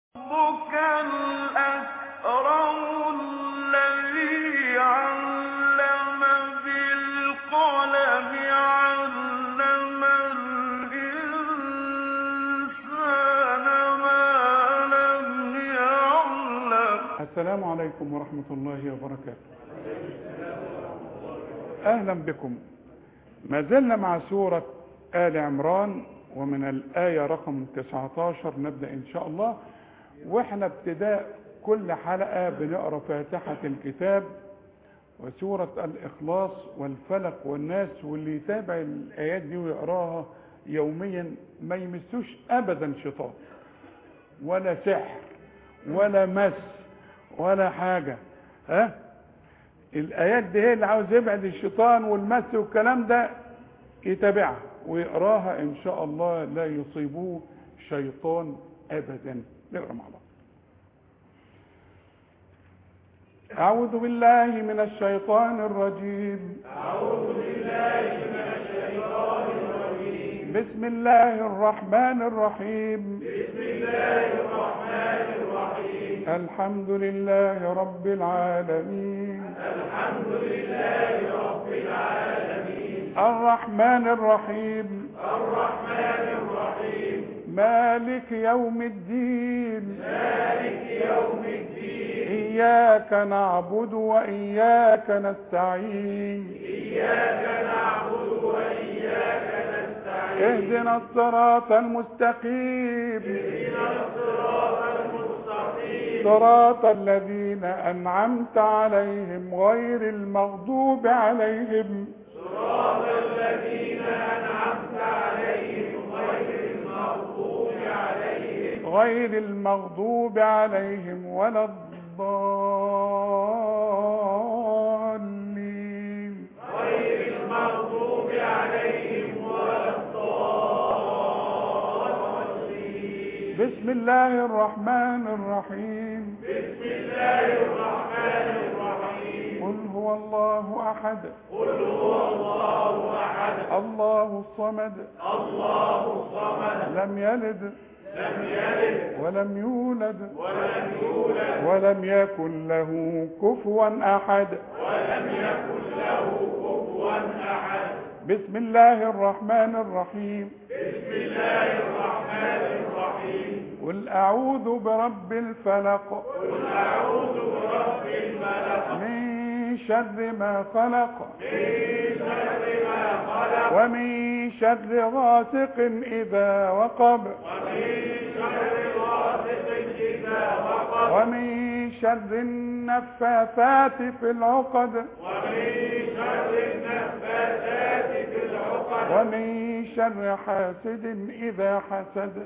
ربك الأكرم الذي علم بالقلم علم الإنسان ما لم يعلم السلام عليكم ورحمة الله وبركاته أهلا بكم ما زلنا مع سورة آل عمران ومن الآية رقم 19 نبدأ إن شاء الله وإحنا ابتداء كل حلقة بنقرأ فاتحة الكتاب وسورة الإخلاص والفلق والناس واللي يتابع الآيات دي ويقراها يوميا ما يمسوش أبدا شيطان ولا سحر ولا مس ولا حاجة ها الآيات دي هي اللي عاوز يبعد الشيطان والمس والكلام ده يتابعها ويقراها إن شاء الله لا يصيبوه شيطان أبدا نقرا مع بعض أعوذ بالله من الشيطان الرجيم أعوذ بالله من الشيطان الرجيم بسم الله الرحمن الرحيم بسم الله الرحمن الرحيم الحمد لله رب العالمين الحمد لله رب العالمين الرحمن الرحيم الرحمن الرحيم مالك يوم الدين مالك يوم الدين إياك نعبد وإياك نستعين إياك نعبد وإياك نستعين اهدنا الصراط المستقيم اهدنا الصراط المستقيم صراط الذين أنعمت عليهم غير المغضوب عليهم صراط الذين أنعمت عليهم غير المغضوب عليهم غير المغضوب عليهم ولا الضالين غير المغضوب عليهم ولا الضالين بسم الله الرحمن الرحيم بسم الله الرحمن الرحيم قل هو الله أحد قل هو الله أحد الله الصمد الله الصمد لم يلد لم يلد ولم يولد ولم يولد ولم يكن له كفوا أحد ولم يكن له كفوا أحد بسم الله الرحمن الرحيم بسم الله الرحمن الرحيم قل أعوذ برب الفلق قل أعوذ برب الفلق من شر ما خلق من شر ما خلق ومن شر غاسق إذا وقب ومن شر النفاثات في العقد ومن شر حاسد إذا حسد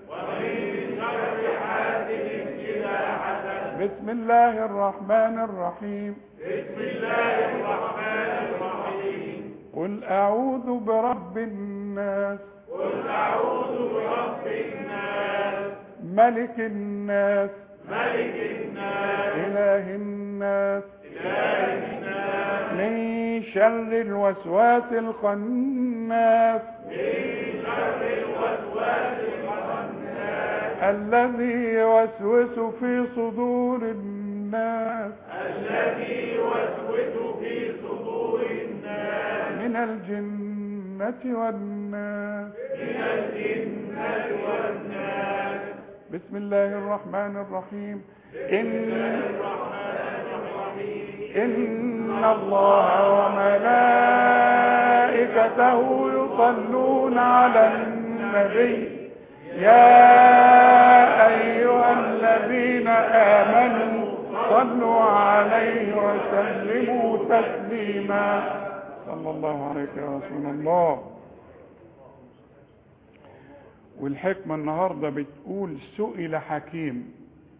بسم الله الرحمن الرحيم بسم الله الرحمن الرحيم قل أعوذ برب الناس قل أعوذ برب الناس ملك الناس ملك الناس إله الناس إله الناس من شر الوسواس الخناس من شر الوسواس الخناس الذي يوسوس في صدور الناس الذي يوسوس في صدور الناس من الجنة والناس من الجنة والناس بسم الله الرحمن الرحيم إن إن الله وملائكته يصلون على النبي يا أيها الذين آمنوا صلوا عليه وسلموا تسليما صلى الله عليك يا رسول الله والحكمة النهاردة بتقول سئل حكيم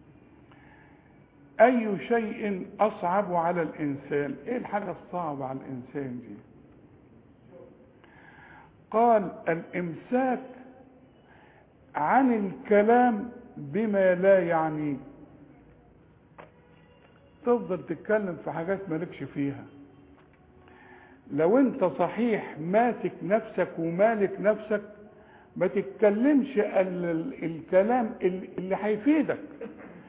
أي شيء أصعب على الإنسان إيه الحاجة الصعبة على الإنسان دي قال الإمساك عن الكلام بما لا يعنيه تفضل تتكلم في حاجات مالكش فيها لو انت صحيح ماسك نفسك ومالك نفسك ما تتكلمش ال- ال- الكلام ال- اللي هيفيدك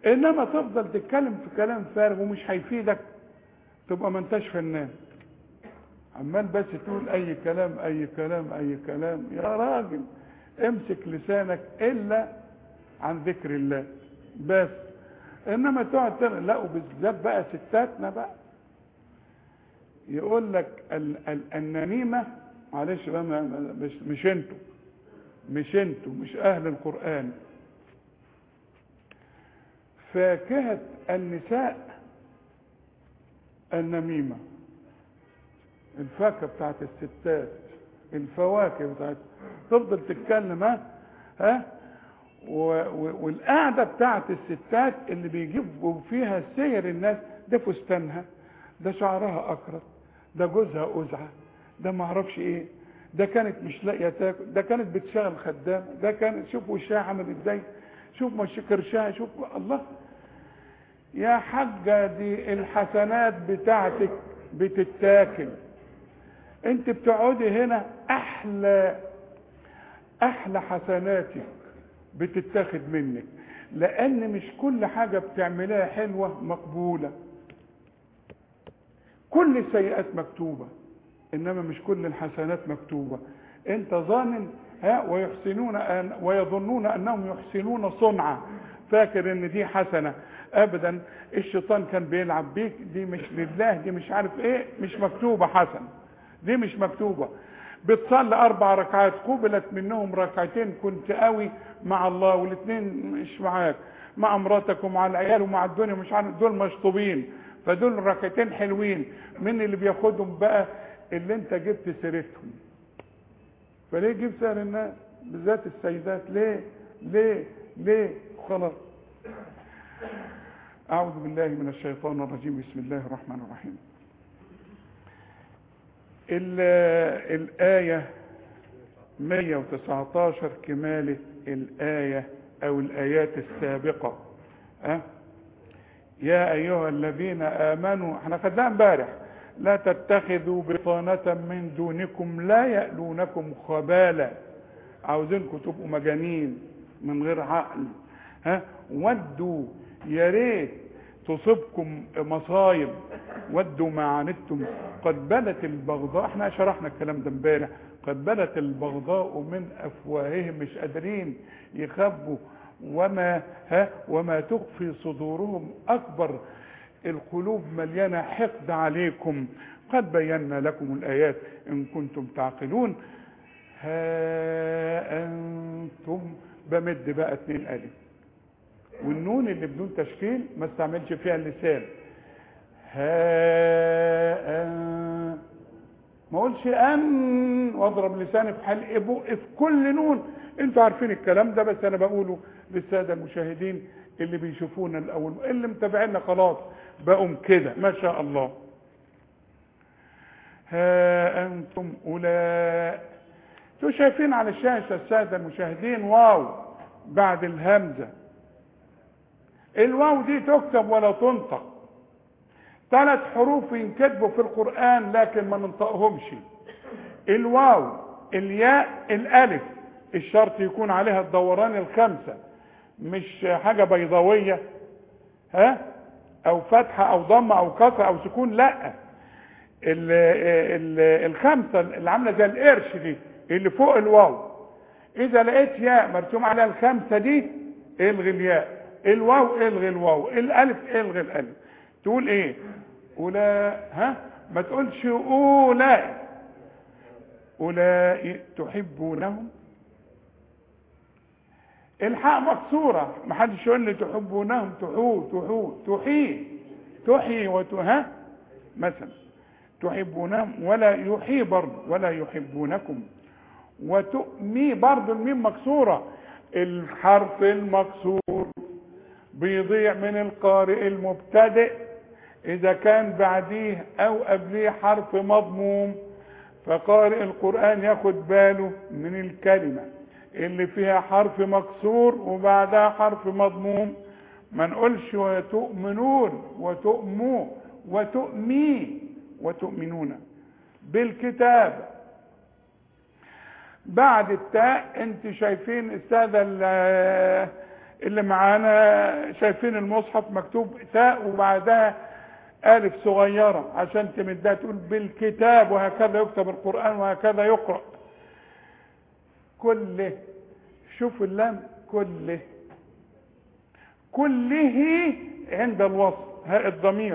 انما تفضل تتكلم في كلام فارغ ومش هيفيدك تبقى ما انتش فنان عمال بس تقول اي كلام اي كلام اي كلام يا راجل امسك لسانك الا عن ذكر الله بس انما تقعد تغ- لا وبالذات بقى ستاتنا بقى يقول لك ال ال النميمه معلش بقى ما- ما- مش مش انتوا مش انتوا مش اهل القران فاكهه النساء النميمه الفاكهه بتاعت الستات الفواكه بتاعت تفضل تتكلم ها ها و- و- والقعده بتاعت الستات اللي بيجيبوا فيها سير الناس ده فستانها ده شعرها اكرت ده جوزها قزعه ده ما اعرفش ايه ده كانت مش لاقيه تاكل ده كانت بتشتغل خدام ده كان شوف وشها عامل ازاي شوف مش كرشها شوف الله يا حاجه دي الحسنات بتاعتك بتتاكل انت بتقعدي هنا احلى احلى حسناتك بتتاخد منك لان مش كل حاجه بتعملها حلوه مقبوله كل السيئات مكتوبه انما مش كل الحسنات مكتوبه انت ظان ها ويحسنون أن ويظنون انهم يحسنون صنعا فاكر ان دي حسنه ابدا الشيطان كان بيلعب بيك دي مش لله دي مش عارف ايه مش مكتوبه حسنه دي مش مكتوبه بتصلي اربع ركعات قبلت منهم ركعتين كنت قوي مع الله والاثنين مش معاك مع مراتك ومع العيال ومع الدنيا مش عارف دول مشطوبين فدول ركعتين حلوين من اللي بياخدهم بقى اللي انت جبت سيرتهم فليه جيب سعر الناس بالذات السيدات ليه ليه ليه خلاص أعوذ بالله من الشيطان الرجيم بسم الله الرحمن الرحيم ال- الآية 119 كمالة الآية أو الآيات السابقة أه؟ يا أيها الذين آمنوا احنا خدناها امبارح لا تتخذوا بطانة من دونكم لا يألونكم خبالا عاوزينكم تبقوا مجانين من غير عقل ها ودوا يا ريت تصيبكم مصايب ودوا ما عنتم قد بدت البغضاء احنا شرحنا الكلام ده امبارح قد بدت البغضاء من افواههم مش قادرين يخبوا وما ها وما تخفي صدورهم اكبر القلوب مليانه حقد عليكم قد بينا لكم الايات ان كنتم تعقلون ها انتم بمد بقى اتنين الف والنون اللي بدون تشكيل ما استعملش فيها اللسان ها أن ما اقولش ان واضرب لساني في حلق بق في كل نون انتوا عارفين الكلام ده بس انا بقوله للساده المشاهدين اللي بيشوفونا الاول اللي متابعينا خلاص بقوا كده ما شاء الله ها انتم اولئك انتوا شايفين على الشاشه الساده المشاهدين واو بعد الهمزه الواو دي تكتب ولا تنطق ثلاث حروف ينكتبوا في القرآن لكن ما ننطقهمش الواو الياء الألف الشرط يكون عليها الدوران الخمسة مش حاجة بيضاوية ها أو فتحة أو ضمة أو كسرة أو سكون لا ال ال الخمسة اللي عاملة زي القرش دي اللي فوق الواو إذا لقيت ياء مرسوم عليها الخمسة دي الغي الياء الواو الغي الواو الألف الغي الألف تقول إيه أولى ها ما تقولش أولئك أولئك تحبونهم الحاء مكسورة ما حدش يقول لي تحبونهم تحو تحو تحيي تحيي وتها مثلا تحبونهم ولا يحيي برضه ولا يحبونكم وتؤمي برضه الميم مكسورة الحرف المكسور بيضيع من القارئ المبتدئ إذا كان بعديه أو قبليه حرف مضموم فقارئ القرآن ياخد باله من الكلمة اللي فيها حرف مكسور وبعدها حرف مضموم ما نقولش وتؤمنون وتؤموا وتؤمي وتؤمنون بالكتاب بعد التاء انت شايفين السادة اللي معانا شايفين المصحف مكتوب تاء وبعدها ألف صغيرة عشان تمدها تقول بالكتاب وهكذا يكتب القرآن وهكذا يقرأ كله شوف اللام كله كله عند الوصف هاء الضمير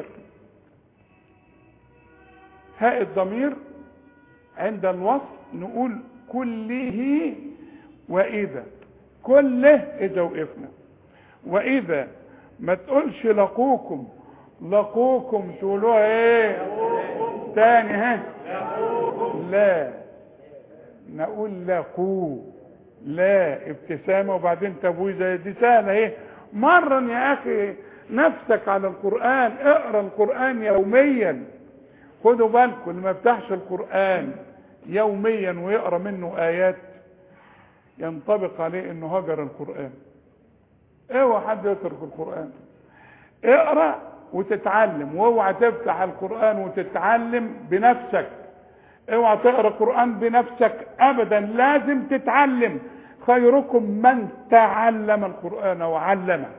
هاء الضمير عند الوصف نقول كله وإذا كله إذا وقفنا وإذا ما تقولش لقوكم لقوكم تقولوها ايه تاني ها لا نقول لقوا لا ابتسامة وبعدين تبويزة دي سهلة ايه مرن يا اخي نفسك على القرآن اقرا القرآن يوميا خدوا بالكم اللي ما يفتحش القرآن يوميا ويقرا منه آيات ينطبق عليه انه هجر القرآن اوعى حد يترك القرآن اقرا وتتعلم واوعى تفتح القرآن وتتعلم بنفسك اوعى تقرا قرآن بنفسك ابدا لازم تتعلم خيركم من تعلم القرآن وعلمه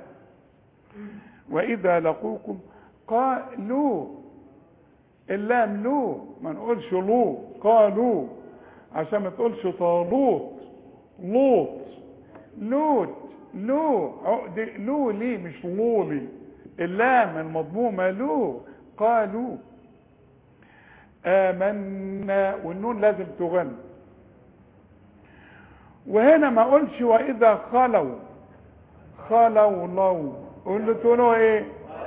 واذا لقوكم قالوا اللام لو ما نقولش لو قالوا عشان ما تقولش طالوت لوط لوط لو عقد لو ليه مش لولي اللام المضمومه لو قالوا آمنا والنون لازم تغنى وهنا ما اقولش واذا خلوا خلوا لو قول له تقولوا ايه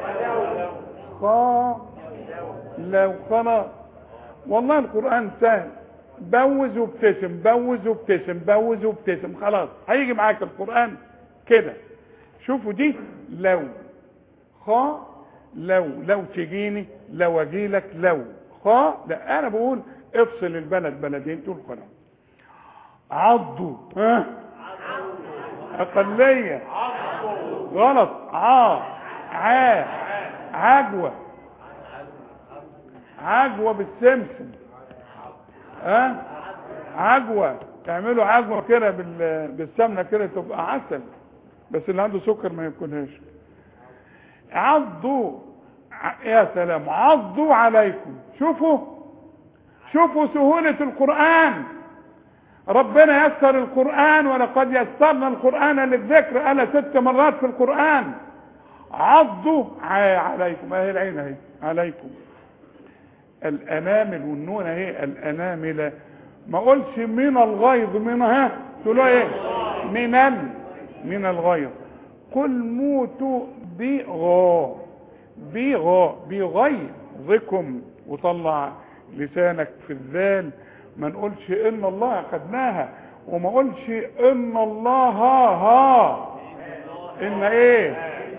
خا لو خلاص والله القرآن سهل بوز وابتسم بوز وابتسم بوز وابتسم خلاص هيجي معاك القرآن كده شوفوا دي لو خا لو لو تجيني لو اجيلك لو خا لا انا بقول افصل البلد بلدين تقول خلاص عضوا ها اقليه غلط ع ع عجوه عجوه بالسمسم ها عجوه تعملوا عجوه كده بال- بالسمنه كده تبقى عسل بس اللي عنده سكر ما ياكلهاش عضوا ع- يا سلام عضوا عليكم شوفوا شوفوا سهولة القرآن ربنا يسر القرآن ولقد يسرنا القرآن للذكر قال ست مرات في القرآن عضوا ع- عليكم اهي العين اهي عليكم الانامل والنون اهي الانامل ما اقولش من الغيظ منها تقولوا ايه من ال من الغيظ قل موتوا بغا بغا بغيظكم وطلع لسانك في الذال ما نقولش ان الله خدناها وما اقولش ان الله ها ها ان ايه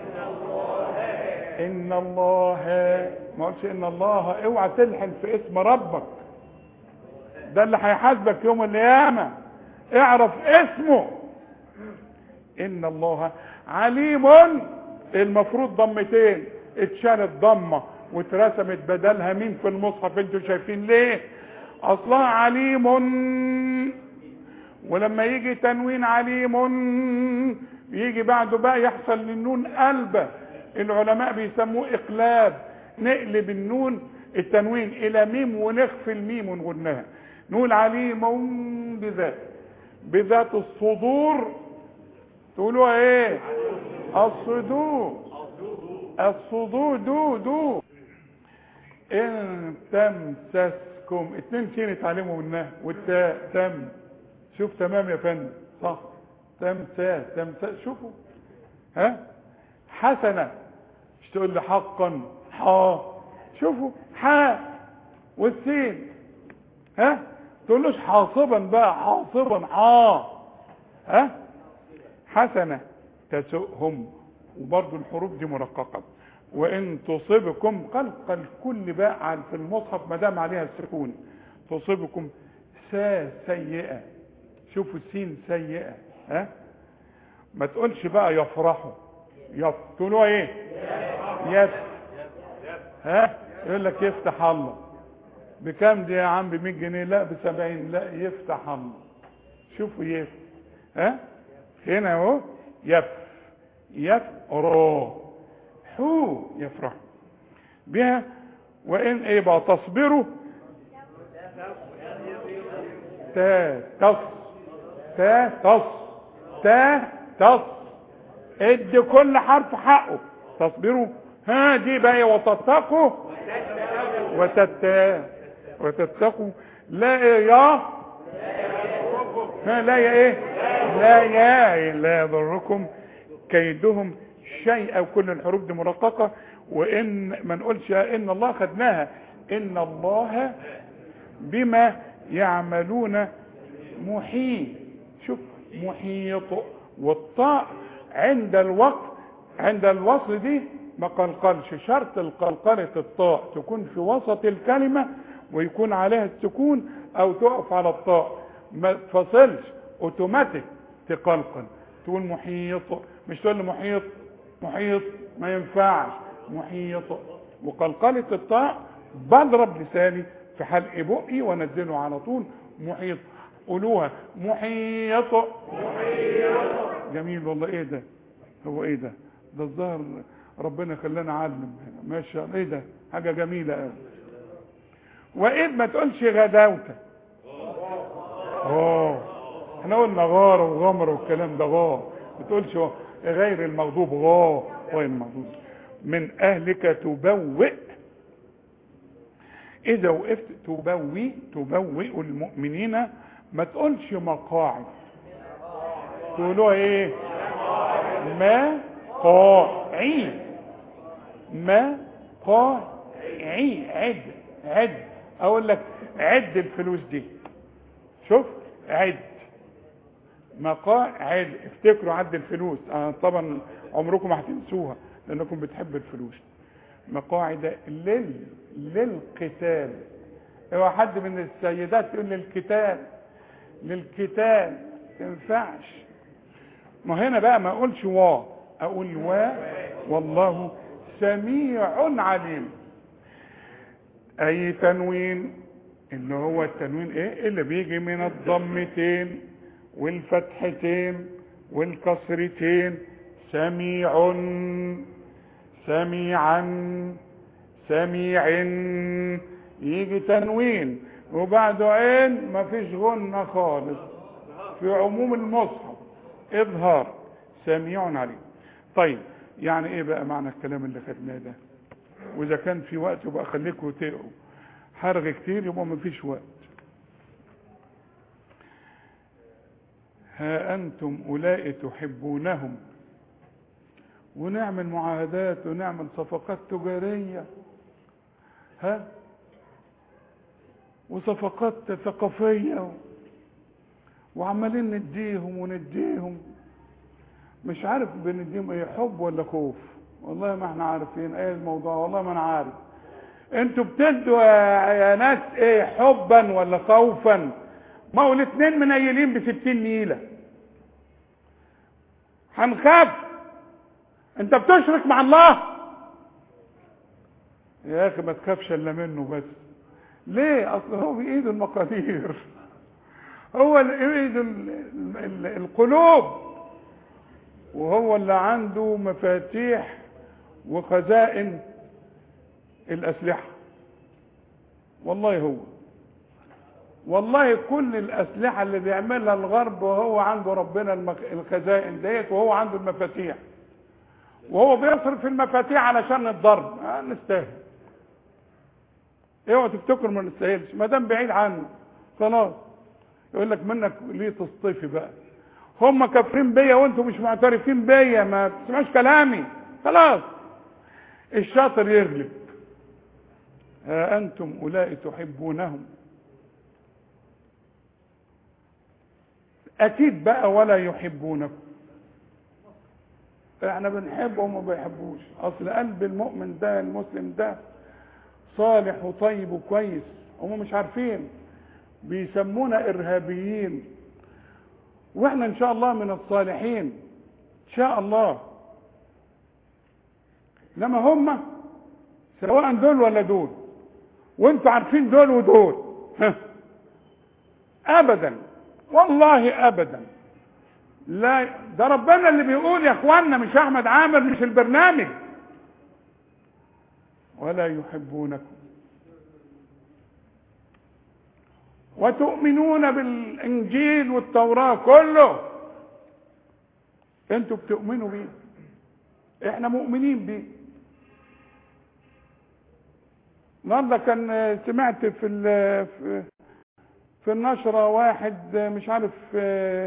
ان الله ما قلتش ان الله اوعى تلحن في اسم ربك ده اللي هيحاسبك يوم القيامه اعرف اسمه ان الله عليم المفروض ضمتين اتشالت ضمه واترسمت بدلها مين في المصحف انتوا شايفين ليه اصلها عليم ولما يجي تنوين عليم يجي بعده بقى يحصل للنون قلبه العلماء بيسموه اقلاب نقلب النون التنوين الى ميم ونخفي الميم ونغنها نقول عليم بذات بذات الصدور تقولوا ايه الصدور الصدور دو دو ان تمسسكم اتنين سين اتعلموا منها والتاء تم شوف تمام يا فندم صح تمساس تمساس شوفوا ها حسنة مش تقول لي حقا حا شوفوا حا والسين ها تقولوش حاصبا بقى حاصبا حا ها حسنة تسؤهم وبرضو الحروف دي مرققة وان تصيبكم قلق الكل بقى على- في المصحف ما دام عليها السكون تصيبكم سا سيئة شوفوا السين سيئة ها ما تقولش بقى يفرحوا يف تقولوا ايه يف ها يقول لك يفتح الله بكام دي يا عم ب 100 جنيه لا ب 70 لا يفتح الله شوفوا يف ها هنا اهو يف يفرح حو يفرح بها وإن إيه بقى تصبروا تا تص تا تص تا تص ادي كل حرف حقه تصبروا ها دي بقى إيه؟ وتتقوا وتتا وتتقوا لا إيه يا ها لا يا ايه لا يا لا يضركم كيدهم شيء او كل الحروف دي مرققه وان ما نقولش ان الله خدناها ان الله بما يعملون محيط شوف محيط والطاء عند الوقف عند الوصل دي ما قلقلش شرط القلقلة الطاء تكون في وسط الكلمة ويكون عليها السكون او تقف على الطاء ما تفصلش اوتوماتيك تقلقل تقول محيط مش تقول لي محيط محيط ما ينفعش محيط وقلقلة الطاء بضرب لساني في حلق بقي وانزله على طول محيط قولوها محيط جميل والله ايه ده هو ايه ده ده الظاهر ربنا خلانا عالم هنا ما شاء الله ايه ده حاجه جميله قوي واذ ما تقولش غداوته اه احنا قلنا غار وغمر والكلام ده غار ما تقولش غير المغضوب غار غير المغضوب من اهلك تبوئ اذا وقفت تبوي تبوئ المؤمنين ما تقولش مقاعد تقولوا ايه ما قاعي ما قاعي عد عد اقول لك عد الفلوس دي شوف عد مقاعد افتكروا عد الفلوس آه طبعا عمركم ما هتنسوها لانكم بتحبوا الفلوس مقاعد لل للقتال هو حد من السيدات يقول للقتال للقتال تنفعش ما هنا بقى ما اقولش وا اقول وا والله سميع عليم اي تنوين اللي هو التنوين ايه اللي بيجي من الضمتين والفتحتين والكسرتين سميع سميعا سميع يجي تنوين وبعده عين مفيش غنة خالص في عموم المصحف اظهار سميع عليم طيب يعني ايه بقى معنى الكلام اللي خدناه ده واذا كان في وقت يبقى خليكم تقروا حرغ كتير يبقى مفيش وقت ها انتم اولئك تحبونهم ونعمل معاهدات ونعمل صفقات تجارية ها وصفقات ثقافية وعمالين نديهم ونديهم مش عارف بنديهم ايه حب ولا خوف والله ما احنا عارفين ايه الموضوع والله ما انا عارف انتوا بتدوا يا, يا ناس ايه حبا ولا خوفا ما هو الاثنين منيلين بستين نيلة هنخاف انت بتشرك مع الله يا اخي ما تخافش الا منه بس ليه اصل هو بايده المقادير هو اللي بايده القلوب وهو اللي عنده مفاتيح وخزائن الاسلحه والله هو والله كل الاسلحه اللي بيعملها الغرب وهو عنده ربنا الخزائن ديت وهو عنده المفاتيح وهو بيصرف المفاتيح علشان الضرب آه نستاهل اوعوا تفتكروا ما نستاهلش ما دام بعيد عنه خلاص يقول لك منك ليه تصطفي بقى هم كافرين بيا وانتم مش معترفين بيا ما تسمعوش كلامي خلاص الشاطر يغلب ها انتم اولئك تحبونهم اكيد بقى ولا يحبونكم احنا بنحبهم وما بيحبوش اصل قلب المؤمن ده المسلم ده صالح وطيب وكويس هم مش عارفين بيسمونا ارهابيين واحنا ان شاء الله من الصالحين ان شاء الله انما هم سواء دول ولا دول وانتوا عارفين دول ودول ابدا والله ابدا لا ده ربنا اللي بيقول يا اخوانا مش احمد عامر مش البرنامج ولا يحبونكم وتؤمنون بالانجيل والتوراه كله انتوا بتؤمنوا بيه احنا مؤمنين بيه النهارده كان سمعت في ال- في في النشرة واحد مش عارف في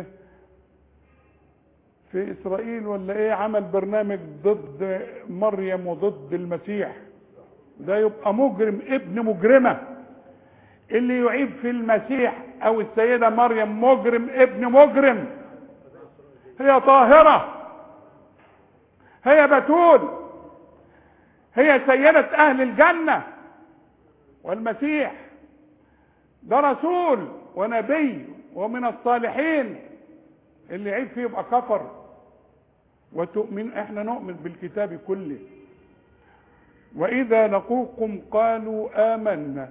في اسرائيل ولا ايه عمل برنامج ضد مريم وضد المسيح ده يبقى مجرم ابن مجرمة اللي يعيب في المسيح او السيدة مريم مجرم ابن مجرم هي طاهرة هي بتول هي سيدة اهل الجنة والمسيح ده رسول ونبي ومن الصالحين اللي يعيب فيه يبقى كفر وتؤمن احنا نؤمن بالكتاب كله واذا لقوكم قالوا امنا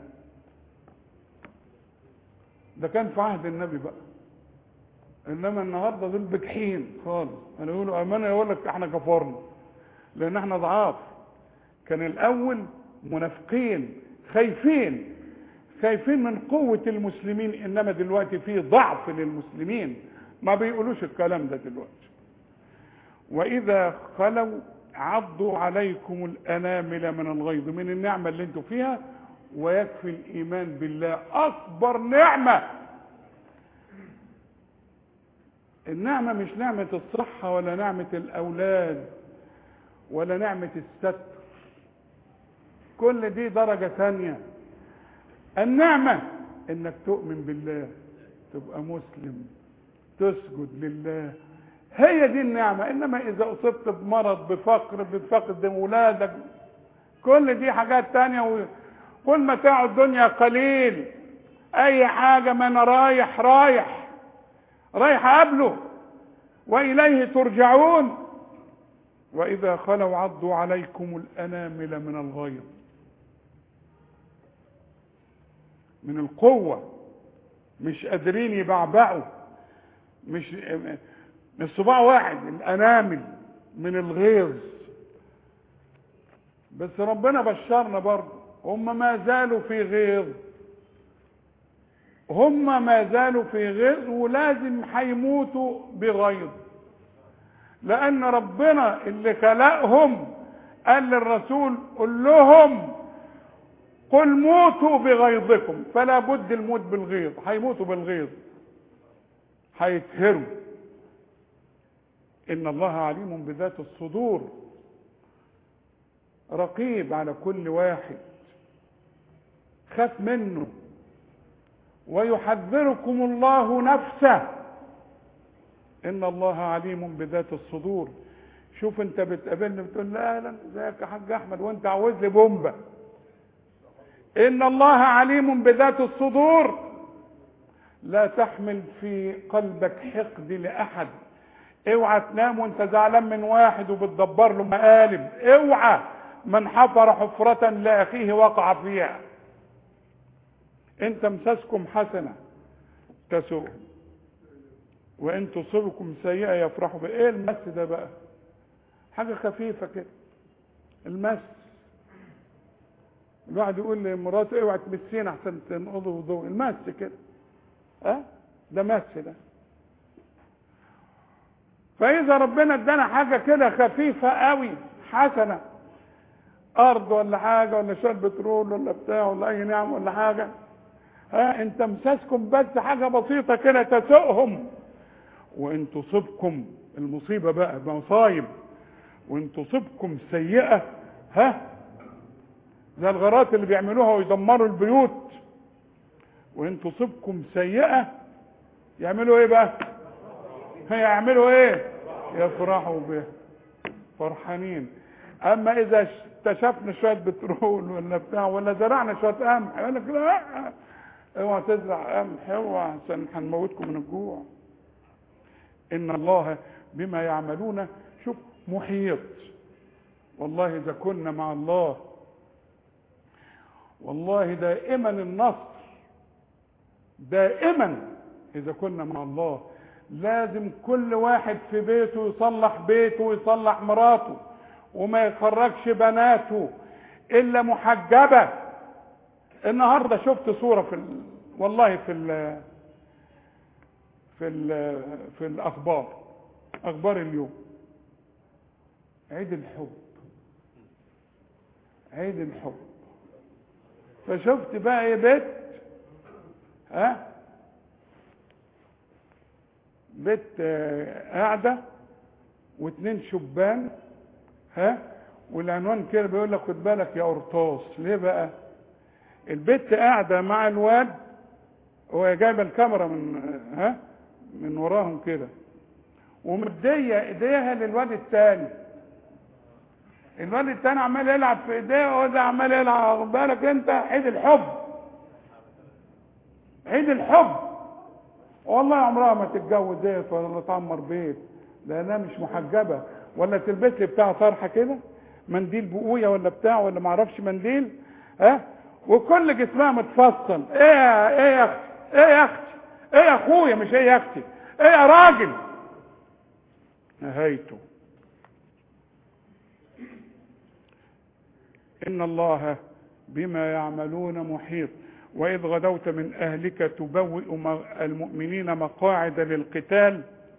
ده كان في عهد النبي بقى انما النهارده دول بجحين خالص انا يقولوا امنا يقول لك احنا كفرنا لان احنا ضعاف كان الاول منافقين خايفين خايفين من قوة المسلمين انما دلوقتي في ضعف للمسلمين ما بيقولوش الكلام ده دلوقتي واذا خلوا عضوا عليكم الانامل من الغيظ من النعمة اللي انتوا فيها ويكفي الايمان بالله اكبر نعمة النعمة مش نعمة الصحة ولا نعمة الاولاد ولا نعمة الستر كل دي درجة ثانية النعمة انك تؤمن بالله تبقى مسلم تسجد لله هي دي النعمة انما اذا اصبت بمرض بفقر بفقد اولادك كل دي حاجات تانية كل متاع الدنيا قليل اي حاجة ما انا رايح رايح رايح قبله واليه ترجعون واذا خلوا عضوا عليكم الانامل من الغيظ من القوة مش قادرين يبعبعوا مش مش صباع واحد الانامل من الغيظ بس ربنا بشرنا برضه هم ما زالوا في غيظ هم ما زالوا في غيظ ولازم هيموتوا بغيظ لان ربنا اللي خلقهم قال للرسول قل لهم قل موتوا بغيظكم فلا بد الموت بالغيظ هيموتوا بالغيظ هيتهروا ان الله عليم بذات الصدور رقيب على كل واحد خاف منه ويحذركم الله نفسه ان الله عليم بذات الصدور شوف انت بتقابلني بتقول لا لا ازيك يا حاج احمد وانت عاوز لي بومبه ان الله عليم بذات الصدور لا تحمل في قلبك حقد لاحد اوعى تنام وانت زعلان من واحد وبتدبر له مقالب اوعى من حفر حفرة لاخيه وقع فيها ان تمسسكم حسنة تسوء وان تصبكم سيئة يفرحوا بها ايه المس ده بقى حاجة خفيفة كده المس الواحد يقول لمراته اوعى تمسين احسن تنقضوا وضوء المس كده ها أه؟ ده مس ده فاذا ربنا ادانا حاجه كده خفيفه قوي حسنه ارض ولا حاجه ولا شويه بترول ولا بتاع ولا اي نعم ولا حاجه ها انت مساسكم بس حاجه بسيطه كده تسوءهم وان تصبكم المصيبه بقى مصايب وان تصبكم سيئه ها زي الغارات اللي بيعملوها ويدمروا البيوت وان تصبكم سيئه يعملوا ايه بقى هيعملوا ايه يفرحوا به فرحانين اما اذا اكتشفنا شويه بترول ولا بتاع ولا زرعنا شويه قمح يقول لك لا اوعى تزرع قمح اوعى عشان هنموتكم من الجوع ان الله بما يعملون شوف محيط والله اذا كنا مع الله والله دائما النصر دائما اذا كنا مع الله لازم كل واحد في بيته يصلح بيته ويصلح مراته وما يخرجش بناته الا محجبه النهارده شفت صوره في ال... والله في ال... في ال... في الاخبار اخبار اليوم عيد الحب عيد الحب فشفت بقى ايه بيت ها بيت آه، قاعده واتنين شبان ها والعنوان كده بيقول لك خد بالك يا قرطاس ليه بقى البت قاعده مع الواد وهي جايبه الكاميرا من ها من وراهم كده ومديه ايديها للواد التاني الواد التاني عمال يلعب في ايديه وده عمال يلعب واخد بالك انت عيد الحب عيد الحب والله عمرها ما تتجوز ديت ولا تعمر بيت لانها مش محجبه ولا تلبس لي بتاع طرحه كده منديل بقويه ولا بتاع ولا معرفش منديل ها وكل جسمها متفصل ايه يا ايه يا اختي ايه يا اختي ايه يا اخويا مش ايه يا اختي ايه يا راجل نهايته ان الله بما يعملون محيط واذ غدوت من اهلك تبوئ م- المؤمنين مقاعد للقتال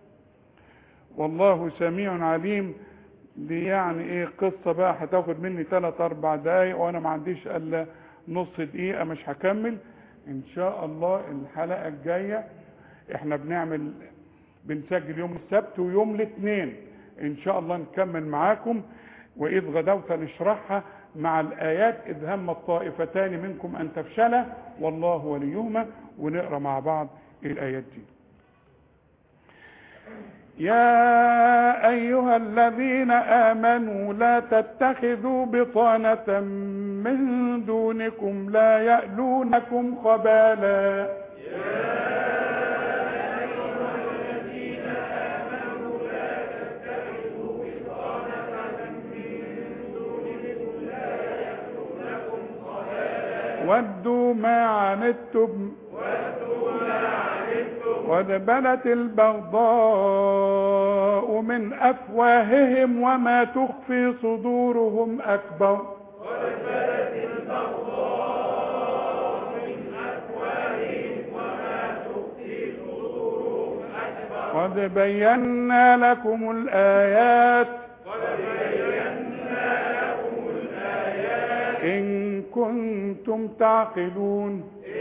والله سميع عليم دي يعني ايه قصة بقى هتاخد مني ثلاث اربع دقايق وانا ما عنديش الا نص دقيقة مش هكمل ان شاء الله الحلقة الجاية احنا بنعمل بنسجل يوم السبت ويوم الاثنين ان شاء الله نكمل معاكم واذ غدوت نشرحها مع الايات اذ هم الطائفتان منكم ان تفشلا والله وليهما ونقرا مع بعض الايات دي يا أيها الذين آمنوا لا تتخذوا بطانة من دونكم لا يألونكم خبالا ودوا ما عنتم قد بدت البغضاء من أفواههم وما تخفي صدورهم أكبر قد بينا لكم الآيات إن كنتم تعقلون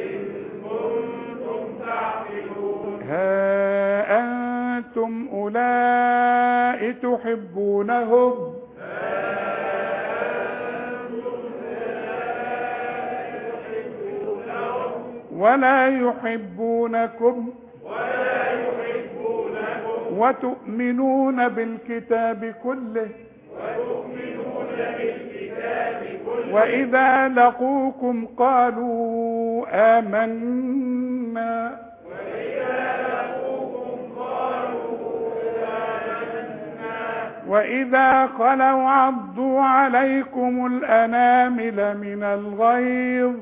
ها أنتم أولئك تحبونهم ولا يحبونكم وتؤمنون بالكتاب كله وإذا لقوكم قالوا آمنا وإذا خلوا عضوا عليكم الأنامل من الغيظ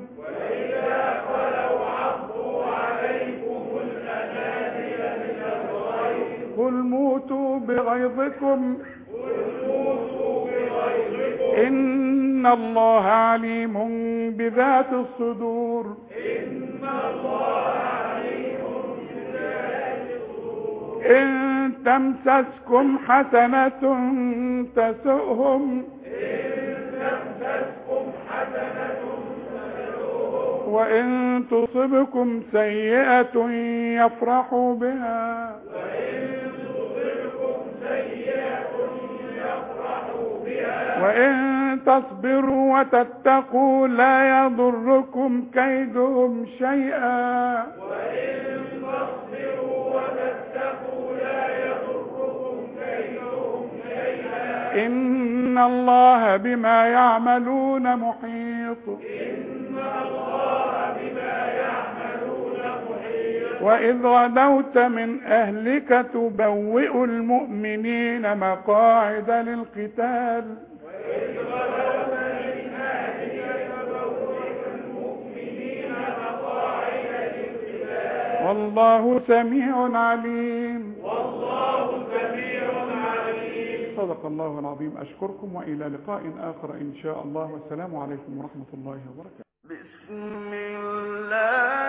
قل موتوا بغيظكم إن الله عليم بذات الصدور إن تمسسكم حسنة تسؤهم وإن تصبكم سيئة يفرحوا بها وإن تصبروا وتتقوا لا يضركم كيدهم شيئا إن الله بما يعملون محيط وإذ غدوت من أهلك تبوئ المؤمنين مقاعد للقتال والله سميع عليم الله العظيم أشكركم وإلى لقاء آخر إن شاء الله والسلام عليكم ورحمة الله وبركاته بسم الله